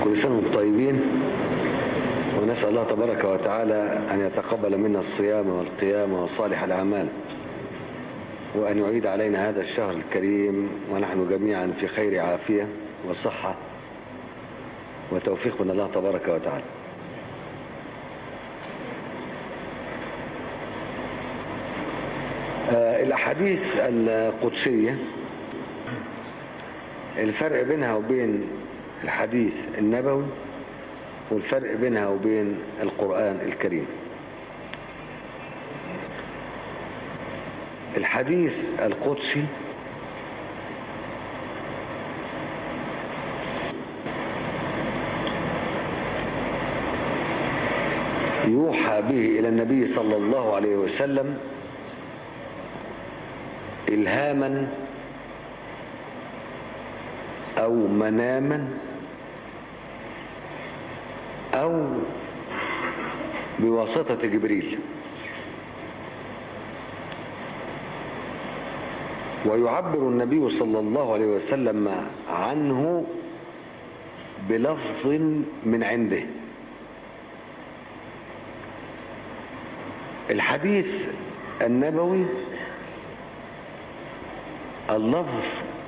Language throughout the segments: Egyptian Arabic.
كل سنة وانتم طيبين ونسأل الله تبارك وتعالى أن يتقبل منا الصيام والقيام وصالح الأعمال وأن يعيد علينا هذا الشهر الكريم ونحن جميعا في خير عافية وصحة وتوفيق من الله تبارك وتعالى آه، الأحاديث القدسية الفرق بينها وبين الحديث النبوي والفرق بينها وبين القرآن الكريم الحديث القدسي يوحى به إلى النبي صلى الله عليه وسلم إلهاما أو مناما أو بواسطة جبريل ويعبر النبي صلى الله عليه وسلم عنه بلفظ من عنده الحديث النبوي اللفظ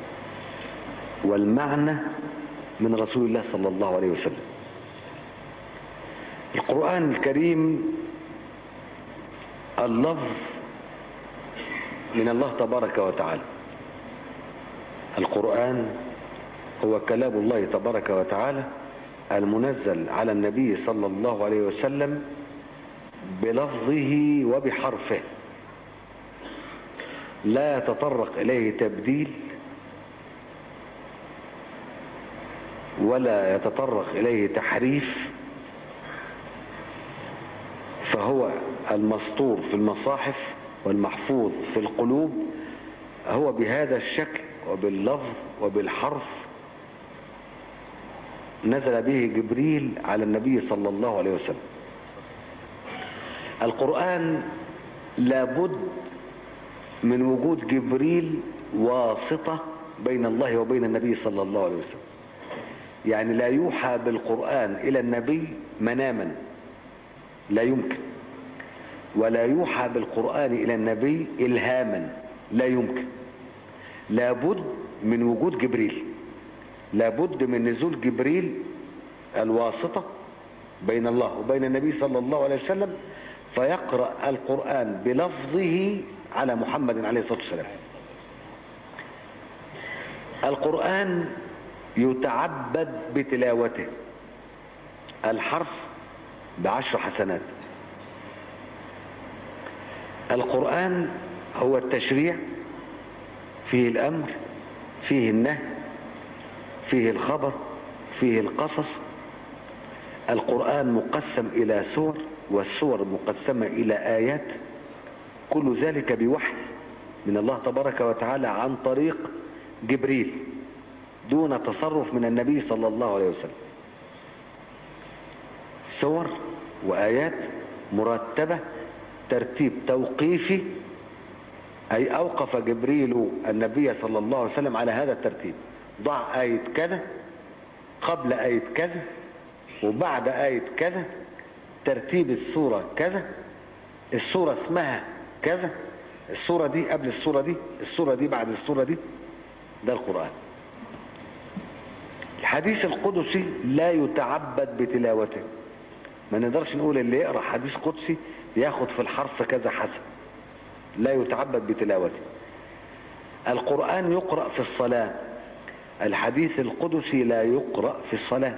والمعنى من رسول الله صلى الله عليه وسلم القرآن الكريم اللفظ من الله تبارك وتعالى القرآن هو كلام الله تبارك وتعالى المنزل على النبي صلى الله عليه وسلم بلفظه وبحرفه لا يتطرق إليه تبديل ولا يتطرق إليه تحريف فهو المسطور في المصاحف والمحفوظ في القلوب هو بهذا الشكل وباللفظ وبالحرف نزل به جبريل على النبي صلى الله عليه وسلم القرآن لابد من وجود جبريل واسطة بين الله وبين النبي صلى الله عليه وسلم يعني لا يوحى بالقرآن إلى النبي مناما لا يمكن ولا يوحى بالقرآن إلى النبي إلهاما لا يمكن لابد من وجود جبريل لابد من نزول جبريل الواسطة بين الله وبين النبي صلى الله عليه وسلم فيقرأ القرآن بلفظه على محمد عليه الصلاة والسلام القرآن يتعبد بتلاوته الحرف بعشر حسنات القرآن هو التشريع فيه الأمر فيه النهي فيه الخبر فيه القصص القرآن مقسم إلى سور والسور مقسمة إلى آيات كل ذلك بوحي من الله تبارك وتعالى عن طريق جبريل دون تصرف من النبي صلى الله عليه وسلم سور وآيات مرتبة ترتيب توقيفي أي أوقف جبريل النبي صلى الله عليه وسلم على هذا الترتيب ضع آية كذا قبل آية كذا وبعد آية كذا ترتيب السورة كذا السورة اسمها كذا السورة دي قبل السورة دي السورة دي بعد السورة دي ده القرآن الحديث القدسي لا يتعبد بتلاوته ما نقدرش نقول اللي يقرأ حديث قدسي ياخد في الحرف كذا حسن لا يتعبد بتلاوته القرآن يقرأ في الصلاة الحديث القدسي لا يقرأ في الصلاة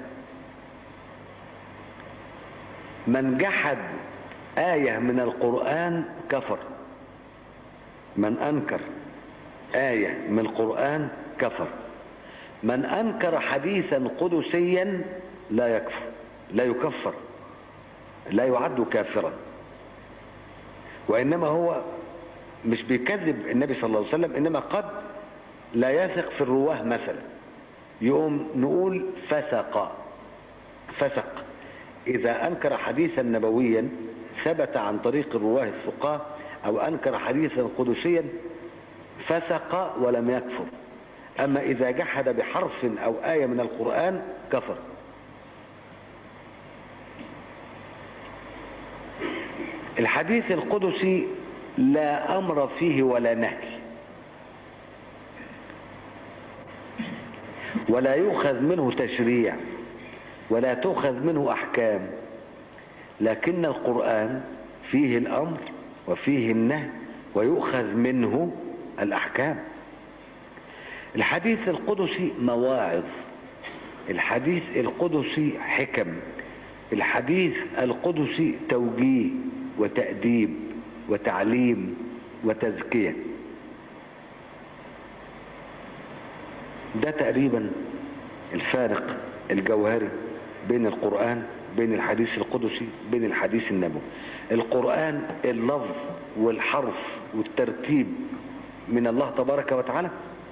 من جحد آية من القرآن كفر من أنكر آية من القرآن كفر من أنكر حديثا قدسيا لا يكفر لا يكفر لا يعد كافرا وإنما هو مش بيكذب النبي صلى الله عليه وسلم إنما قد لا يثق في الرواه مثلا يقوم نقول فسق فسق إذا أنكر حديثا نبويا ثبت عن طريق الرواه الثقاه أو أنكر حديثا قدسيا فسق ولم يكفر أما إذا جحد بحرف أو آية من القرآن كفر الحديث القدسي لا أمر فيه ولا نهي ولا يؤخذ منه تشريع ولا تؤخذ منه أحكام لكن القرآن فيه الأمر وفيه النهي ويؤخذ منه الأحكام الحديث القدسي مواعظ الحديث القدسي حكم الحديث القدسي توجيه وتأديب وتعليم وتزكية ده تقريبا الفارق الجوهري بين القرآن بين الحديث القدسي بين الحديث النبوي القرآن اللفظ والحرف والترتيب من الله تبارك وتعالى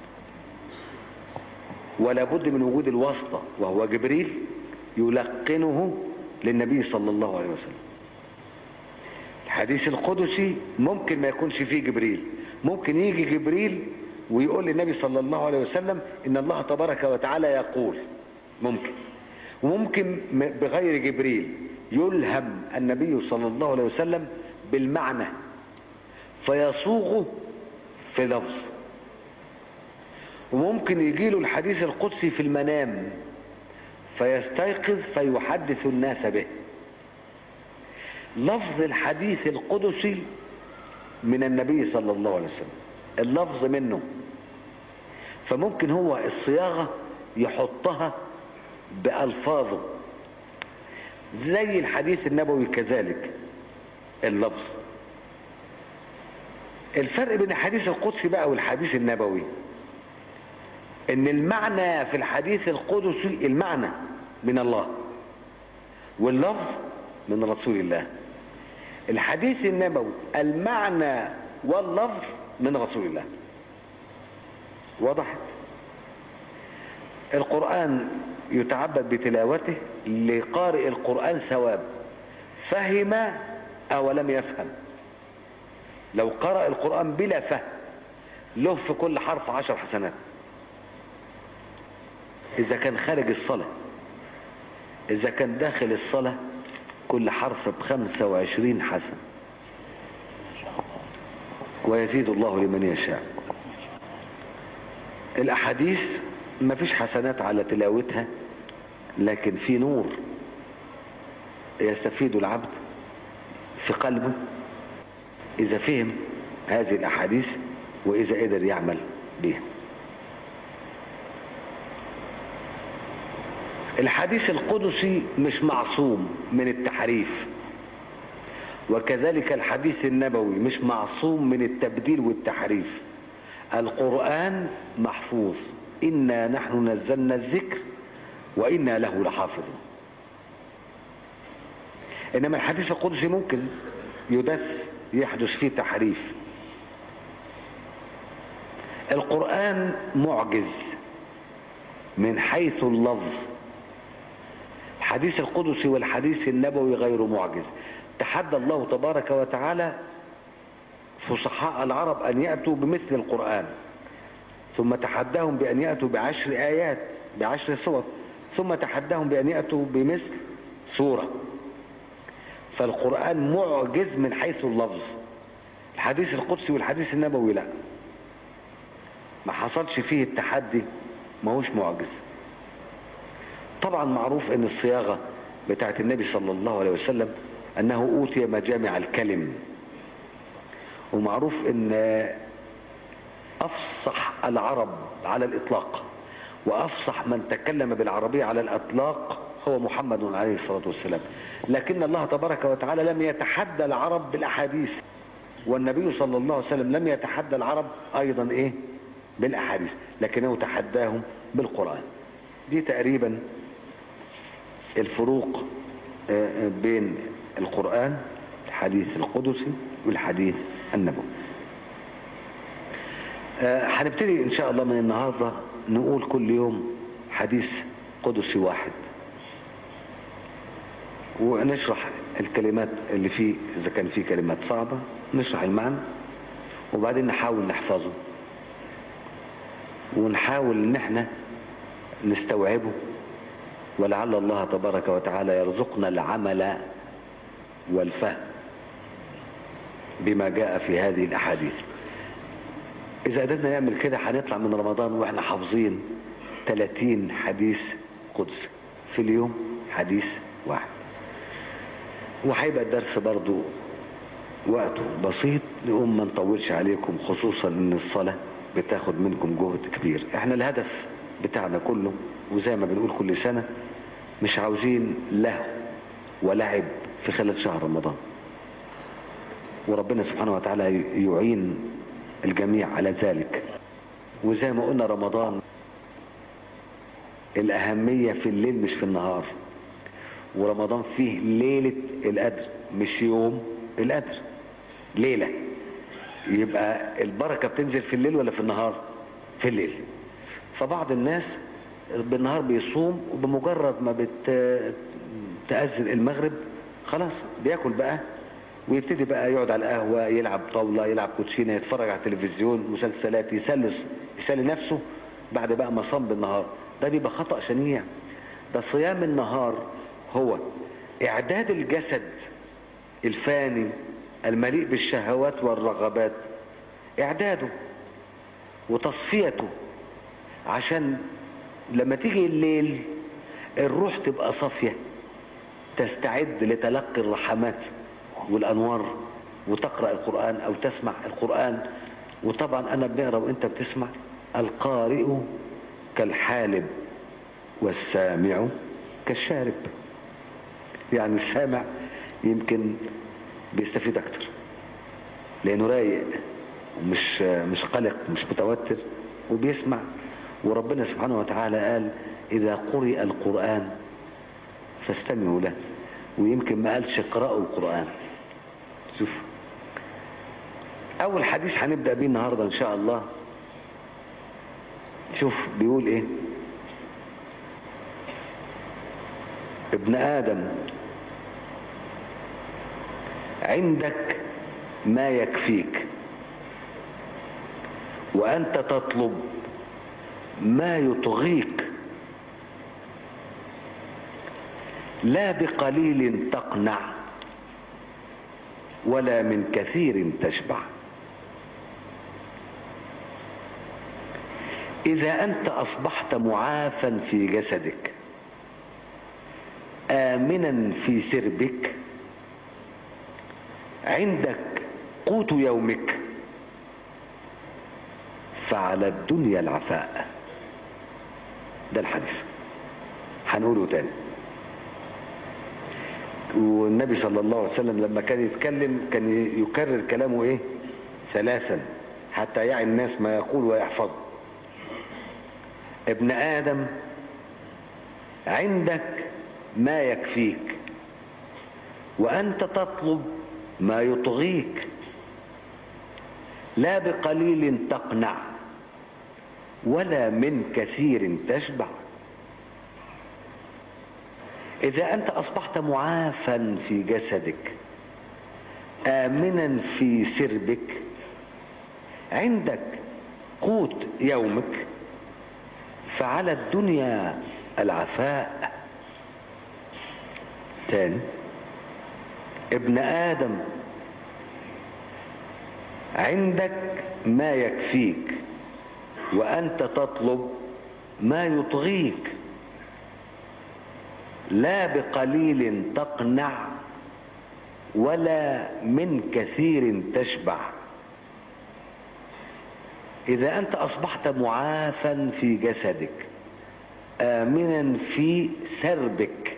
ولا بد من وجود الواسطة وهو جبريل يلقنه للنبي صلى الله عليه وسلم الحديث القدسي ممكن ما يكونش فيه جبريل ممكن يجي جبريل ويقول للنبي صلى الله عليه وسلم ان الله تبارك وتعالى يقول ممكن وممكن بغير جبريل يلهم النبي صلى الله عليه وسلم بالمعنى فيصوغه في لفظ وممكن يجيله الحديث القدسي في المنام فيستيقظ فيحدث الناس به لفظ الحديث القدسي من النبي صلى الله عليه وسلم اللفظ منه فممكن هو الصياغة يحطها بألفاظه زي الحديث النبوي كذلك اللفظ الفرق بين الحديث القدسي بقى والحديث النبوي ان المعنى في الحديث القدسي المعنى من الله واللفظ من رسول الله الحديث النبوي المعنى واللفظ من رسول الله وضحت القرآن يتعبد بتلاوته لقارئ القرآن ثواب فهم أو لم يفهم لو قرأ القرآن بلا فهم له في كل حرف عشر حسنات إذا كان خارج الصلاة إذا كان داخل الصلاة كل حرف بخمسة وعشرين حسن ويزيد الله لمن يشاء الأحاديث ما فيش حسنات على تلاوتها لكن في نور يستفيد العبد في قلبه إذا فهم هذه الأحاديث وإذا قدر يعمل بها الحديث القدسي مش معصوم من التحريف وكذلك الحديث النبوي مش معصوم من التبديل والتحريف القرآن محفوظ إنا نحن نزلنا الذكر وإنا له لحافظون إنما الحديث القدسي ممكن يدس يحدث فيه تحريف القرآن معجز من حيث اللفظ الحديث القدسي والحديث النبوي غير معجز تحدى الله تبارك وتعالى فصحاء العرب أن يأتوا بمثل القرآن ثم تحداهم بأن يأتوا بعشر آيات بعشر سور ثم تحداهم بأن يأتوا بمثل سورة فالقرآن معجز من حيث اللفظ الحديث القدسي والحديث النبوي لا ما حصلش فيه التحدي ما هوش معجز طبعا معروف ان الصياغة بتاعت النبي صلى الله عليه وسلم انه اوتي مجامع الكلم ومعروف ان افصح العرب على الاطلاق وافصح من تكلم بالعربية على الاطلاق هو محمد عليه الصلاة والسلام لكن الله تبارك وتعالى لم يتحدى العرب بالاحاديث والنبي صلى الله عليه وسلم لم يتحدى العرب ايضا ايه بالاحاديث لكنه تحداهم بالقرآن دي تقريبا الفروق بين القرآن الحديث القدسي والحديث النبوي هنبتدي ان شاء الله من النهاردة نقول كل يوم حديث قدسي واحد ونشرح الكلمات اللي فيه اذا كان فيه كلمات صعبة نشرح المعنى وبعدين نحاول نحفظه ونحاول ان احنا نستوعبه ولعل الله تبارك وتعالى يرزقنا العمل والفهم بما جاء في هذه الأحاديث إذا قدرنا نعمل كده هنطلع من رمضان وإحنا حافظين 30 حديث قدس في اليوم حديث واحد وهيبقى الدرس برضو وقته بسيط نقوم ما نطولش عليكم خصوصا ان الصلاة بتاخد منكم جهد كبير احنا الهدف بتاعنا كله وزي ما بنقول كل سنة مش عاوزين لهو ولعب في خلال شهر رمضان وربنا سبحانه وتعالى يعين الجميع على ذلك وزي ما قلنا رمضان الأهمية في الليل مش في النهار ورمضان فيه ليلة القدر مش يوم القدر ليلة يبقى البركة بتنزل في الليل ولا في النهار في الليل فبعض الناس بالنهار بيصوم وبمجرد ما بتأذن المغرب خلاص بياكل بقى ويبتدي بقى يقعد على القهوة يلعب طاولة يلعب كوتشينة يتفرج على التلفزيون مسلسلات يسلس يسلي نفسه بعد بقى ما صام بالنهار ده بيبقى خطأ شنيع ده صيام النهار هو إعداد الجسد الفاني المليء بالشهوات والرغبات إعداده وتصفيته عشان لما تيجي الليل الروح تبقى صافية تستعد لتلقي الرحمات والأنوار وتقرأ القرآن أو تسمع القرآن وطبعا أنا بنقرأ وإنت بتسمع القارئ كالحالب والسامع كالشارب يعني السامع يمكن بيستفيد أكتر لأنه رايق ومش مش قلق مش متوتر وبيسمع وربنا سبحانه وتعالى قال إذا قرئ القرآن فاستمعوا له ويمكن ما قالش اقرأوا القرآن شوف أول حديث هنبدأ بيه النهاردة إن شاء الله شوف بيقول إيه ابن آدم عندك ما يكفيك وأنت تطلب ما يطغيك لا بقليل تقنع ولا من كثير تشبع إذا أنت أصبحت معافا في جسدك آمنا في سربك عندك قوت يومك فعلى الدنيا العفاء ده الحديث هنقوله تاني والنبي صلى الله عليه وسلم لما كان يتكلم كان يكرر كلامه ايه ثلاثا حتى يعي الناس ما يقول ويحفظ ابن ادم عندك ما يكفيك وانت تطلب ما يطغيك لا بقليل تقنع ولا من كثير تشبع إذا أنت أصبحت معافا في جسدك آمنا في سربك عندك قوت يومك فعلى الدنيا العفاء تاني ابن آدم عندك ما يكفيك وأنت تطلب ما يطغيك لا بقليل تقنع ولا من كثير تشبع إذا أنت أصبحت معافا في جسدك آمنا في سربك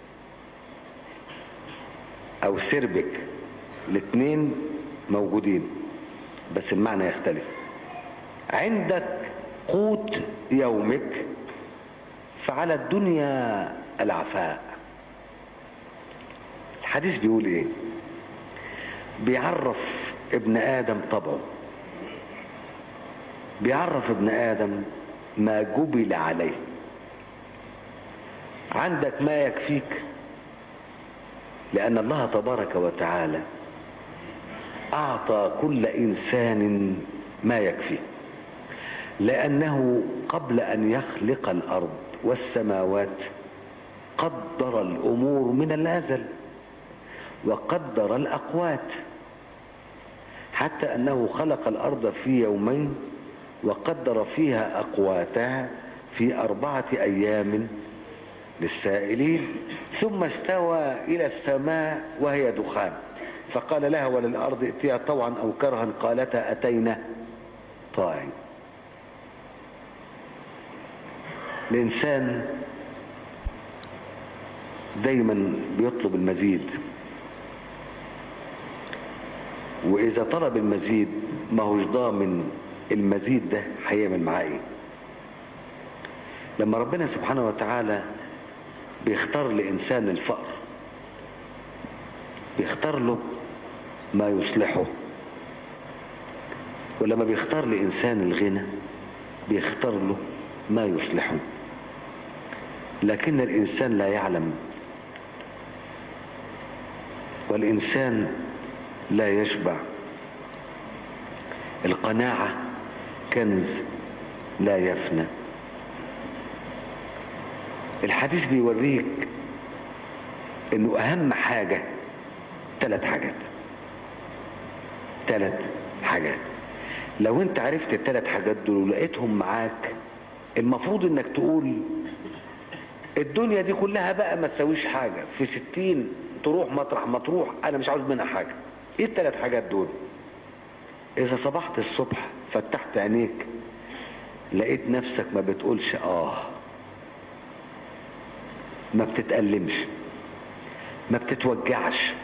أو سربك الاثنين موجودين بس المعنى يختلف عندك قوت يومك فعلى الدنيا العفاء الحديث بيقول ايه بيعرف ابن ادم طبعه بيعرف ابن ادم ما جبل عليه عندك ما يكفيك لان الله تبارك وتعالى اعطى كل انسان ما يكفيه لانه قبل ان يخلق الارض والسماوات قدر الامور من الازل وقدر الاقوات حتى أنه خلق الأرض في يومين وقدر فيها أقواتها في أربعة أيام للسائلين ثم استوى إلى السماء وهي دخان فقال لها وللأرض ائتيا طوعا أو كرها قالتا أتينا طاعين الإنسان دايما بيطلب المزيد وإذا طلب المزيد ما هوش ضامن المزيد ده هيعمل معاه ايه لما ربنا سبحانه وتعالى بيختار لإنسان الفقر بيختار له ما يصلحه ولما بيختار لإنسان الغنى بيختار له ما يصلحه لكن الإنسان لا يعلم والإنسان لا يشبع القناعة كنز لا يفنى الحديث بيوريك انه اهم حاجة ثلاث حاجات ثلاث حاجات لو انت عرفت الثلاث حاجات دول ولقيتهم معاك المفروض انك تقول الدنيا دي كلها بقى ما تسويش حاجة في ستين تروح مطرح ما تروح انا مش عاوز منها حاجة ايه الثلاث حاجات دول اذا صبحت الصبح فتحت عينيك لقيت نفسك ما بتقولش اه ما بتتألمش ما بتتوجعش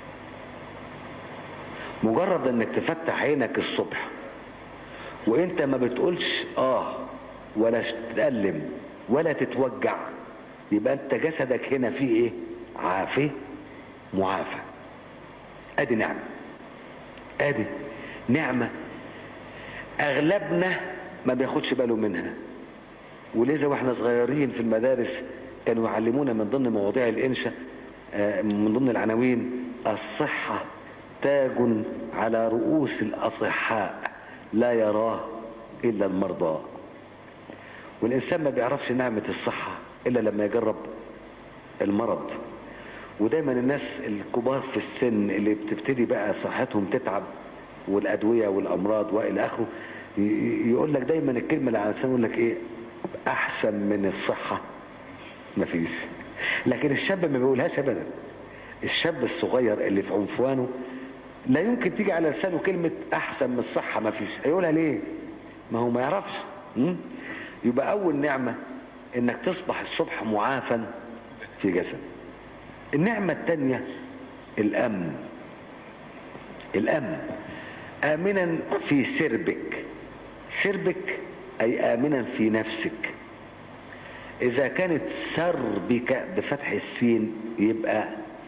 مجرد انك تفتح عينك الصبح وانت ما بتقولش اه ولا تتألم ولا تتوجع يبقى انت جسدك هنا فيه ايه عافي معافى ادي نعمة ادي نعمة اغلبنا ما بياخدش باله منها ولذا واحنا صغيرين في المدارس كانوا يعلمونا من ضمن مواضيع الانشاء من ضمن العناوين الصحة تاج على رؤوس الاصحاء لا يراه الا المرضى والانسان ما بيعرفش نعمة الصحة الا لما يجرب المرض ودايما الناس الكبار في السن اللي بتبتدي بقى صحتهم تتعب والادوية والامراض والى اخره يقول لك دايما الكلمة اللي على لسانه يقول لك ايه احسن من الصحة مفيش لكن الشاب ما بيقولهاش ابدا الشاب الصغير اللي في عنفوانه لا يمكن تيجي على لسانه كلمة احسن من الصحة مفيش هيقولها ليه ما هو ما يعرفش م? يبقى اول نعمة انك تصبح الصبح معافا في جسد النعمة التانية الامن الامن امنا في سربك سربك اي امنا في نفسك اذا كانت سربك بفتح السين يبقى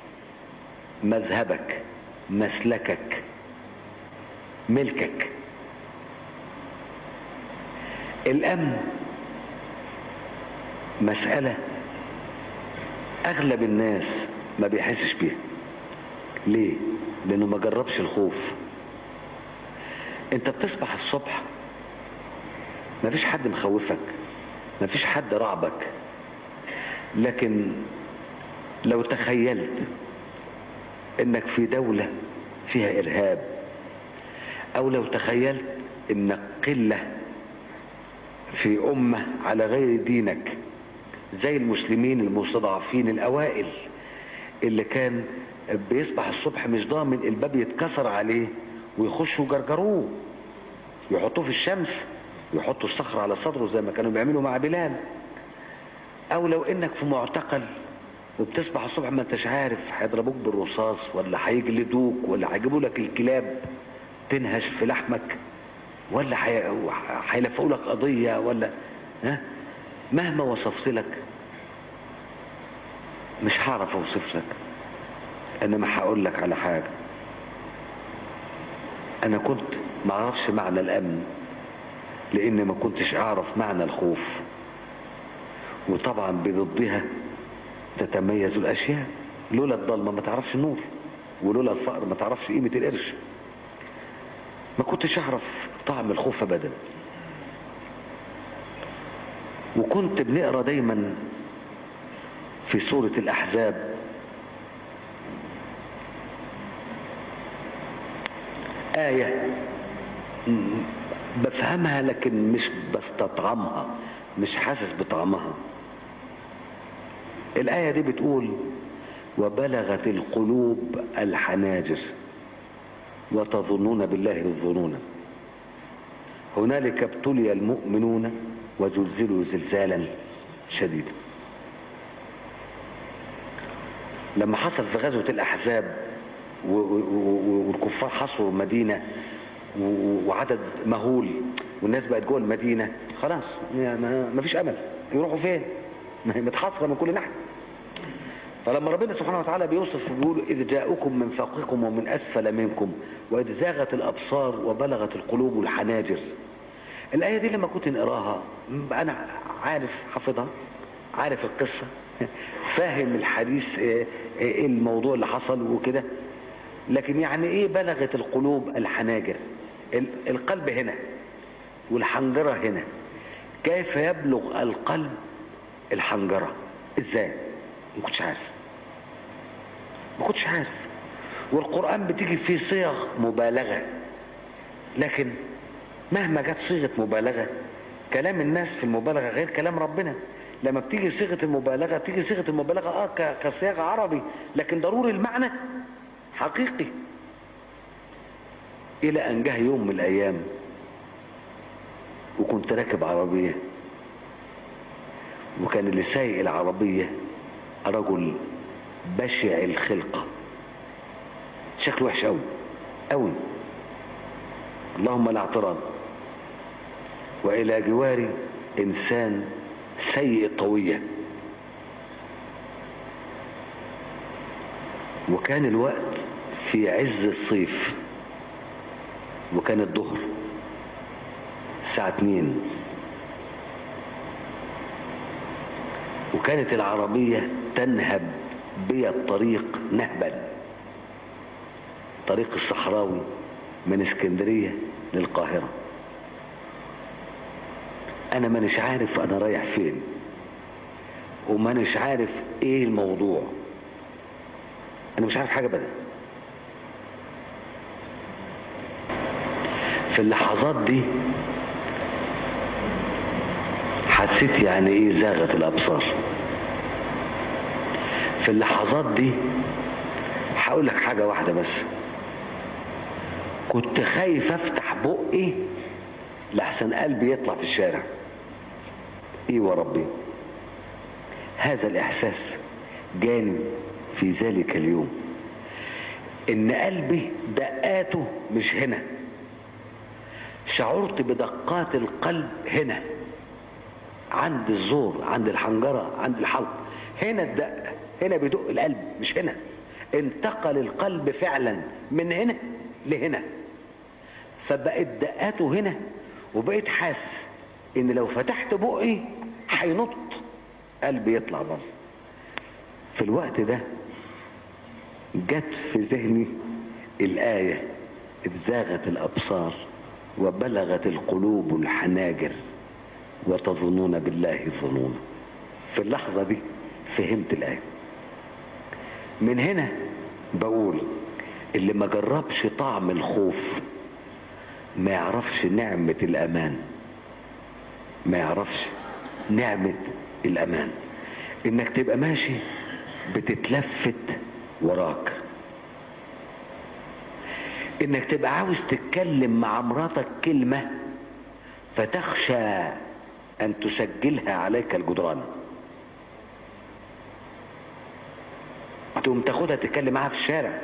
مذهبك مسلكك ملكك الامن مسألة اغلب الناس ما بيحسش بيها ليه لانه ما جربش الخوف انت بتصبح الصبح ما فيش حد مخوفك ما فيش حد رعبك لكن لو تخيلت انك في دولة فيها ارهاب او لو تخيلت انك قلة في امة على غير دينك زي المسلمين المستضعفين الاوائل اللي كان بيصبح الصبح مش ضامن الباب يتكسر عليه ويخشوا جرجروه يحطوه في الشمس يحطوا الصخر على صدره زي ما كانوا بيعملوا مع بلال او لو انك في معتقل وبتصبح الصبح ما انتش عارف هيضربوك بالرصاص ولا هيجلدوك ولا هيجيبوا لك الكلاب تنهش في لحمك ولا هيلفقوا لك قضيه ولا ها مهما وصفت لك مش هعرف اوصف لك انما هقول لك على حاجه انا كنت ما اعرفش معنى الامن لان ما كنتش اعرف معنى الخوف وطبعا بضدها تتميز الاشياء لولا الضلمه ما تعرفش النور ولولا الفقر ما تعرفش قيمه القرش ما كنتش اعرف طعم الخوف ابدا وكنت بنقرا دايما في سوره الاحزاب آية بفهمها لكن مش بستطعمها مش حاسس بطعمها الآية دي بتقول وبلغت القلوب الحناجر وتظنون بالله الظنون هنالك ابتلي المؤمنون وزلزلوا زلزالا شديدا لما حصل في غزوة الأحزاب والكفار حصروا المدينة وعدد مهول والناس بقت جوه المدينة خلاص ما فيش أمل يروحوا فين ما هي متحصرة من كل ناحية فلما ربنا سبحانه وتعالى بيوصف بيقول إذ جاءكم من فوقكم ومن أسفل منكم وإذ زاغت الأبصار وبلغت القلوب الحناجر الآية دي لما كنت نقراها أنا عارف حافظها عارف القصة فاهم الحديث ايه الموضوع اللي حصل وكده لكن يعني ايه بلغت القلوب الحناجر القلب هنا والحنجرة هنا كيف يبلغ القلب الحنجرة ازاي ما كنتش عارف ما كنتش عارف والقرآن بتيجي فيه صيغ مبالغة لكن مهما جت صيغة مبالغة كلام الناس في المبالغة غير كلام ربنا لما بتيجي صيغة المبالغة تيجي صيغة المبالغة اه كصياغة عربي لكن ضروري المعنى حقيقي الى ان جه يوم من الايام وكنت راكب عربية وكان اللي سايق العربية رجل بشع الخلقة شكله وحش قوي قوي اللهم لا اعتراض والى جواري انسان سيء الطوية وكان الوقت في عز الصيف وكان الظهر الساعة اتنين وكانت العربية تنهب بي الطريق نهبا طريق الصحراوي من اسكندرية للقاهرة انا مانيش عارف انا رايح فين ومانيش عارف ايه الموضوع انا مش عارف حاجة بدأ في اللحظات دي حسيت يعني ايه زاغت الابصار في اللحظات دي هقول لك حاجة واحدة بس كنت خايف افتح بقي لحسن قلبي يطلع في الشارع ايه وربي هذا الاحساس جاني في ذلك اليوم ان قلبي دقاته مش هنا شعرت بدقات القلب هنا عند الزور عند الحنجرة عند الحلق هنا الدق هنا بيدق القلب مش هنا انتقل القلب فعلا من هنا لهنا فبقت دقاته هنا وبقيت حاسس ان لو فتحت بقي هينط قلبي يطلع بره في الوقت ده جت في ذهني الآية إذ زاغت الأبصار وبلغت القلوب الحناجر وتظنون بالله الظنون في اللحظة دي فهمت الآية من هنا بقول اللي ما جربش طعم الخوف ما يعرفش نعمة الأمان ما يعرفش نعمة الأمان إنك تبقى ماشي بتتلفت وراك إنك تبقى عاوز تتكلم مع مراتك كلمة فتخشى أن تسجلها عليك الجدران تقوم تاخدها تتكلم معاها في الشارع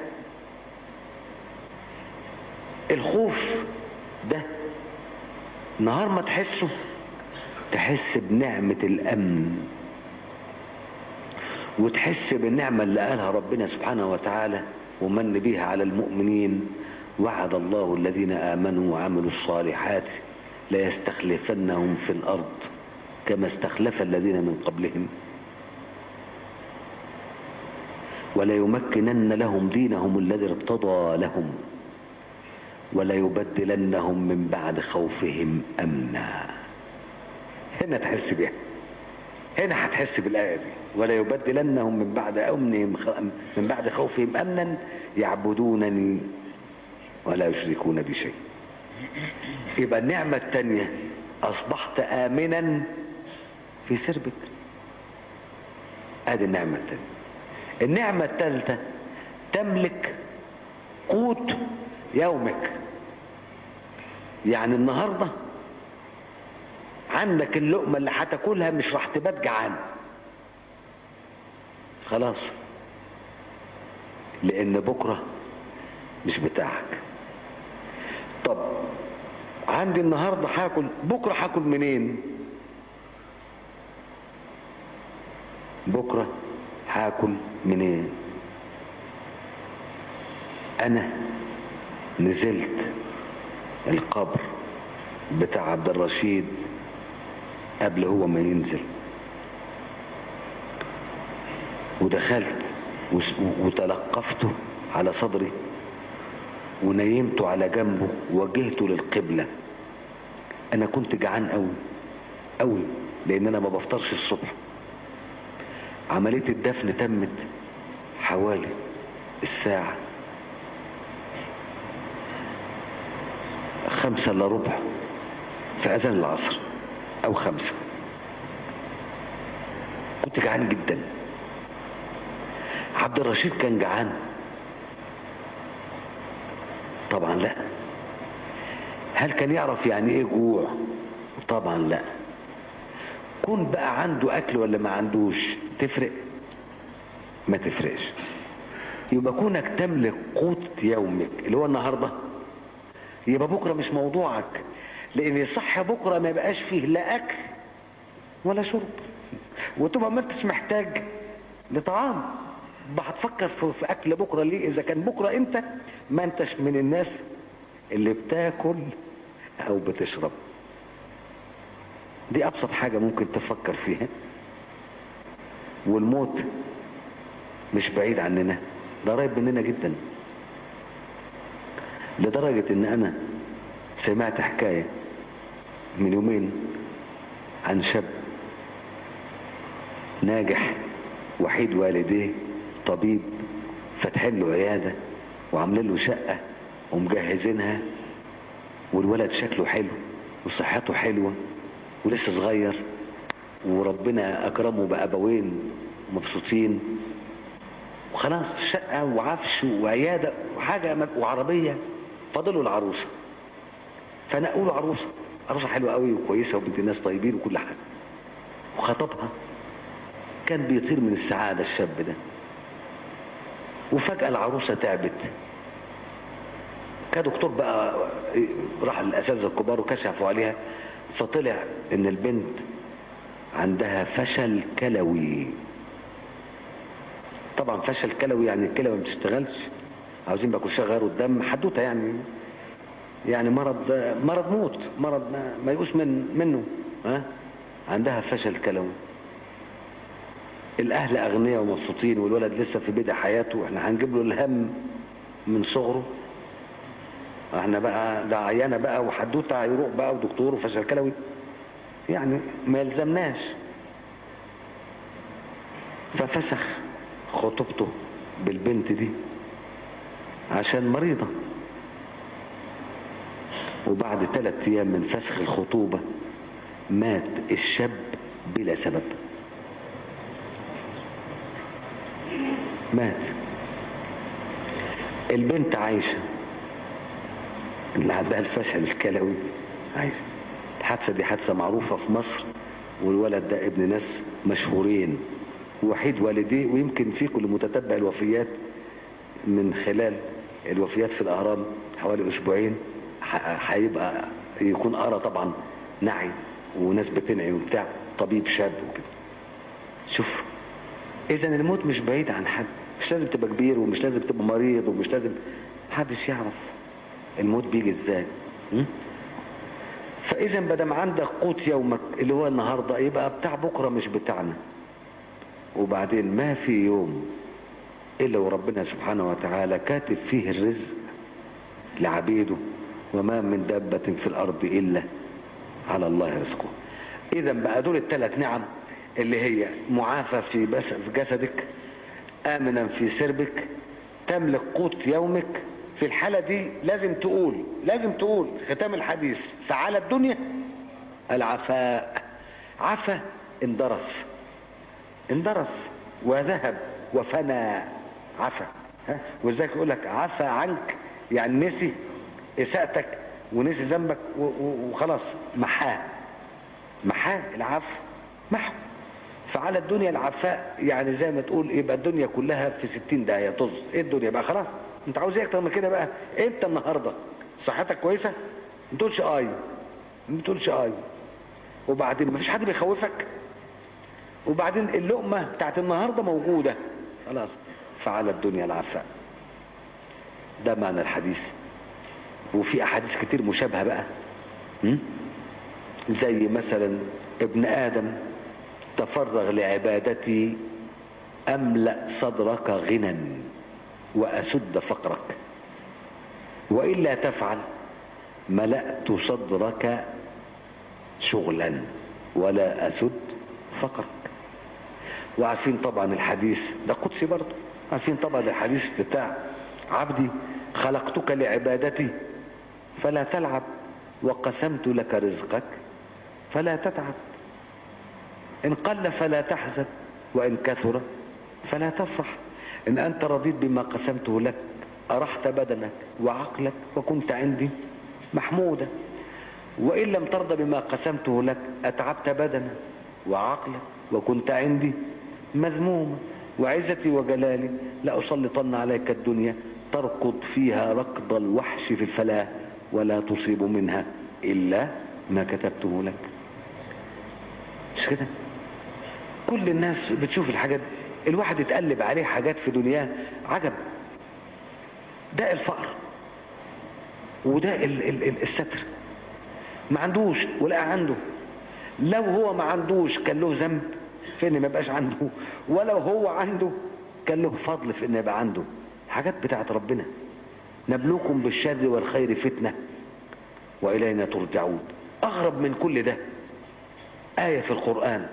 الخوف ده نهار ما تحسه تحس بنعمة الأمن وتحس بالنعمة اللي قالها ربنا سبحانه وتعالى ومن بها على المؤمنين وعد الله الذين آمنوا وعملوا الصالحات ليستخلفنهم في الأرض كما استخلف الذين من قبلهم وليمكنن لهم دينهم الذي ارتضى لهم وليبدلنهم من بعد خوفهم أمنا هنا تحس بيها هنا هتحس بالآية دي ولا يبدلنهم من بعد أمنهم من بعد خوفهم أمنا يعبدونني ولا يشركون بشيء يبقى النعمة التانية أصبحت آمنا في سربك ادي النعمة التانية النعمة الثالثة تملك قوت يومك يعني النهاردة عندك اللقمة اللي هتاكلها مش راح تبات جعان خلاص لان بكرة مش بتاعك طب عندي النهاردة هاكل بكرة هاكل منين بكرة هاكل منين انا نزلت القبر بتاع عبد الرشيد قبل هو ما ينزل ودخلت وتلقفته على صدري ونيمته على جنبه وجهته للقبلة انا كنت جعان قوي قوي لان انا ما بفطرش الصبح عملية الدفن تمت حوالي الساعة خمسة الا ربع في اذان العصر او خمسة كنت جعان جدا عبد الرشيد كان جعان طبعا لا هل كان يعرف يعني ايه جوع طبعا لا كون بقى عنده اكل ولا ما عندوش تفرق ما تفرقش يبقى كونك تملك قوت يومك اللي هو النهارده يبقى بكره مش موضوعك لان يصح بكره ما يبقاش فيه لا اكل ولا شرب وتبقى ما انتش محتاج لطعام هتفكر في, في اكل بكره ليه اذا كان بكره انت ما انتش من الناس اللي بتاكل او بتشرب دي ابسط حاجه ممكن تفكر فيها والموت مش بعيد عننا ده قريب مننا جدا لدرجة ان انا سمعت حكاية من يومين عن شاب ناجح وحيد والديه طبيب فاتحين له عيادة وعاملين له شقة ومجهزينها والولد شكله حلو وصحته حلوة ولسه صغير وربنا اكرمه بابوين مبسوطين وخلاص شقه وعفش وعياده وحاجه وعربيه فضلوا العروسه فنقوا له عروسه عروسه حلوه قوي وكويسه وبنت ناس طيبين وكل حاجه وخطبها كان بيطير من السعاده الشاب ده وفجاه العروسه تعبت كدكتور بقى راح الاساتذه الكبار وكشفوا عليها فطلع ان البنت عندها فشل كلوي طبعا فشل كلوي يعني الكلى ما بتشتغلش عاوزين بقى كل شويه يغيروا الدم حدوته يعني يعني مرض مرض موت مرض ما, ما يقوس من منه ها عندها فشل كلوي الاهل اغنياء ومبسوطين والولد لسه في بدايه حياته احنا هنجيب له الهم من صغره احنا بقى ده عيانه بقى وحدوته هيروح بقى ودكتور وفشل كلوي يعني ما يلزمناش ففسخ خطوبته بالبنت دي عشان مريضة وبعد ثلاث ايام من فسخ الخطوبة مات الشاب بلا سبب مات البنت عايشة اللي عندها الفشل الكلوي عايشة الحادثة دي حادثة معروفة في مصر والولد ده ابن ناس مشهورين وحيد والديه ويمكن في كل متتبع الوفيات من خلال الوفيات في الأهرام حوالي أسبوعين هيبقى يكون قرا طبعا نعي وناس بتنعي وبتاع طبيب شاب وكده شوف اذا الموت مش بعيد عن حد مش لازم تبقى كبير ومش لازم تبقى مريض ومش لازم محدش يعرف الموت بيجي ازاي فاذا بدم عندك قوت يومك اللي هو النهارده يبقى بتاع بكره مش بتاعنا وبعدين ما في يوم الا وربنا سبحانه وتعالى كاتب فيه الرزق لعبيده وما من دابة في الارض الا على الله رزقه اذا بقى دول الثلاث نعم اللي هي معافى في, بس في جسدك امنا في سربك تملك قوت يومك في الحالة دي لازم تقول لازم تقول ختام الحديث فعلى الدنيا العفاء عفا اندرس اندرس وذهب وفنى عفا ها ولذلك يقول لك عفا عنك يعني نسي اساءتك ونسي ذنبك و- و- وخلاص محاه محاه العفو محو فعلى الدنيا العفاء يعني زي ما تقول يبقى الدنيا كلها في ستين دقيقة طز ايه الدنيا بقى خلاص انت عاوز ايه اكتر من كده بقى انت النهاردة صحتك كويسة ما تقولش اي ما تقولش اي وبعدين ما فيش حد بيخوفك وبعدين اللقمة بتاعت النهاردة موجودة خلاص فعلى الدنيا العفاء ده معنى الحديث وفي احاديث كتير مشابهة بقى م? زي مثلا ابن ادم تفرغ لعبادتي املأ صدرك غنى واسد فقرك والا تفعل ملأت صدرك شغلا ولا اسد فقرك وعارفين طبعا الحديث ده قدسي برضه عارفين طبعا الحديث بتاع عبدي خلقتك لعبادتي فلا تلعب وقسمت لك رزقك فلا تتعب إن قل فلا تحزن وإن كثر فلا تفرح إن أنت رضيت بما قسمته لك أرحت بدنك وعقلك وكنت عندي محمودا وإن لم ترضى بما قسمته لك أتعبت بدنك وعقلك وكنت عندي مذموما وعزتي وجلالي لأسلطن عليك الدنيا تركض فيها ركض الوحش في الفلاة ولا تصيب منها إلا ما كتبته لك مش كده كل الناس بتشوف الحاجات دي. الواحد يتقلب عليه حاجات في دنياه عجب ده الفقر وده ال ال ال الستر ما عندوش ولا عنده لو هو ما عندوش كان له ذنب في ان ما يبقاش عنده ولو هو عنده كان له فضل في ان يبقى عنده حاجات بتاعت ربنا نبلوكم بالشر والخير فتنه والينا ترجعون اغرب من كل ده ايه في القران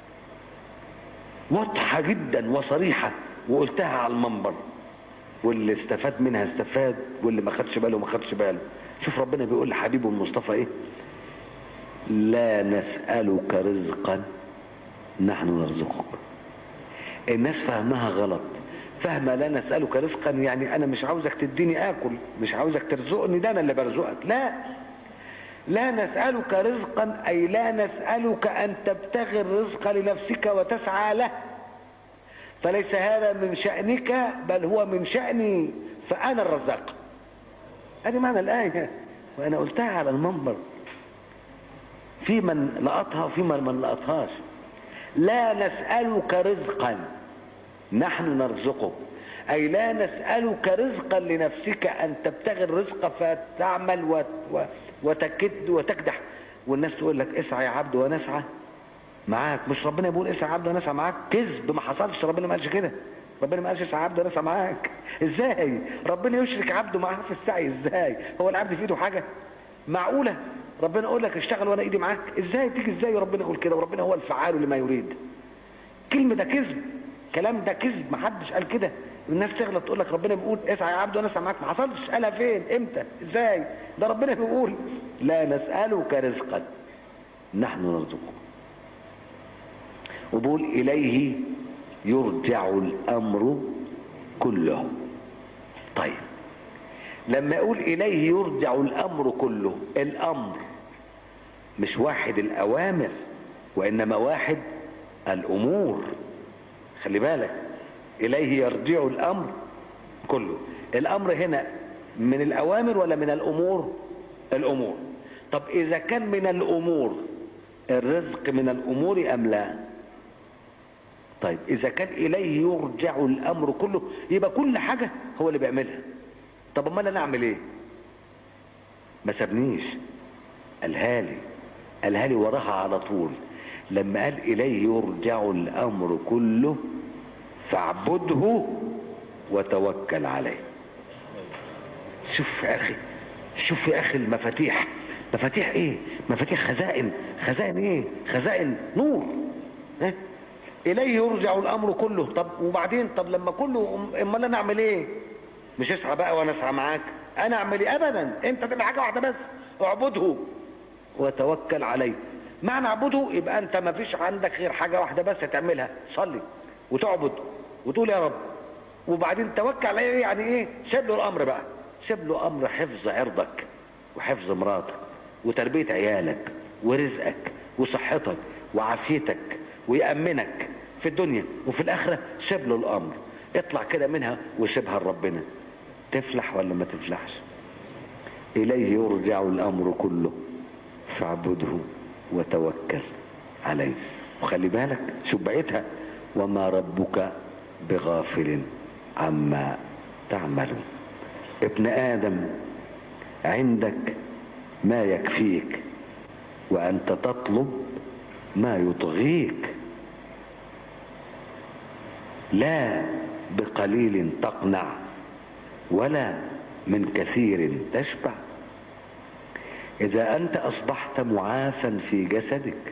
واضحه جدا وصريحه وقلتها على المنبر واللي استفاد منها استفاد واللي ما خدش باله ما خدش باله شوف ربنا بيقول لحبيبه المصطفى ايه لا نسألك رزقا نحن نرزقك الناس فهمها غلط فاهمة لا نسألك رزقا يعني أنا مش عاوزك تديني آكل مش عاوزك ترزقني ده أنا اللي برزقك لا لا نسألك رزقا أي لا نسألك أن تبتغي الرزق لنفسك وتسعى له فليس هذا من شأنك بل هو من شأني فأنا الرزاق هذه معنى الآية وأنا قلتها على المنبر في من لقطها وفي من ما لقطهاش لا نسألك رزقا نحن نرزقك أي لا نسألك رزقا لنفسك أن تبتغي الرزق فتعمل وت... و... وتكد وتكدح والناس تقول لك اسعى يا عبد ونسعى معاك مش ربنا بيقول اسعى يا عبد ونسعى معاك كذب ما حصلش ربنا ما قالش كده ربنا ما قالش اسعى يا عبد ونسعى معاك ازاي ربنا يشرك عبده معاه في السعي ازاي هو العبد في ايده حاجه معقوله ربنا يقول لك اشتغل وانا ايدي معاك ازاي تيجي ازاي وربنا يقول كده وربنا هو الفعال لما يريد كلمه ده كذب كلام ده كذب ما حدش قال كده الناس تغلط تقول لك ربنا بيقول اسعى يا عبد وانا اسعى معاك ما حصلش قالها فين امتى ازاي ده ربنا بيقول لا نسالك رزقا نحن نرزقك وبقول اليه يرجع الامر كله طيب لما يقول اليه يرجع الامر كله الامر مش واحد الاوامر وانما واحد الامور خلي بالك اليه يرجع الامر كله الامر هنا من الاوامر ولا من الامور الامور طب اذا كان من الامور الرزق من الامور ام لا طيب اذا كان اليه يرجع الامر كله يبقى كل حاجه هو اللي بيعملها طب امال انا اعمل ايه ما سابنيش قالها لي قالها لي وراها على طول لما قال اليه يرجع الامر كله فاعبده وتوكل عليه شوف يا اخي شوف يا اخي المفاتيح مفاتيح ايه مفاتيح خزائن خزائن ايه خزائن نور ها اليه يرجع الامر كله طب وبعدين طب لما كله امال انا اعمل ايه مش اسعى بقى وانا اسعى معاك انا اعمل ايه ابدا انت تعمل حاجه واحده بس اعبده وتوكل عليه معنى اعبده يبقى انت ما فيش عندك غير حاجه واحده بس تعملها صلي وتعبد وتقول يا رب وبعدين توكل عليه يعني ايه سيب له الامر بقى سيب له امر حفظ عرضك وحفظ مراتك وتربيه عيالك ورزقك وصحتك وعافيتك ويأمنك في الدنيا وفي الآخرة سيب له الأمر اطلع كده منها وسيبها لربنا تفلح ولا ما تفلحش إليه يرجع الأمر كله فاعبده وتوكل عليه وخلي بالك شوف بقيتها وما ربك بغافل عما تعملون ابن آدم عندك ما يكفيك وأنت تطلب ما يطغيك لا بقليل تقنع ولا من كثير تشبع إذا أنت أصبحت معافا في جسدك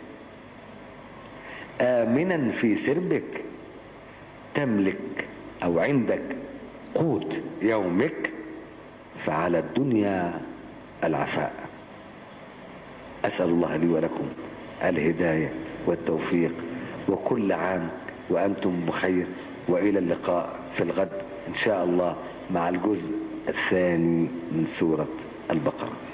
آمنا في سربك تملك أو عندك قوت يومك فعلى الدنيا العفاء أسأل الله لي ولكم الهداية والتوفيق وكل عام وأنتم بخير وإلى اللقاء في الغد إن شاء الله مع الجزء الثاني من سورة البقرة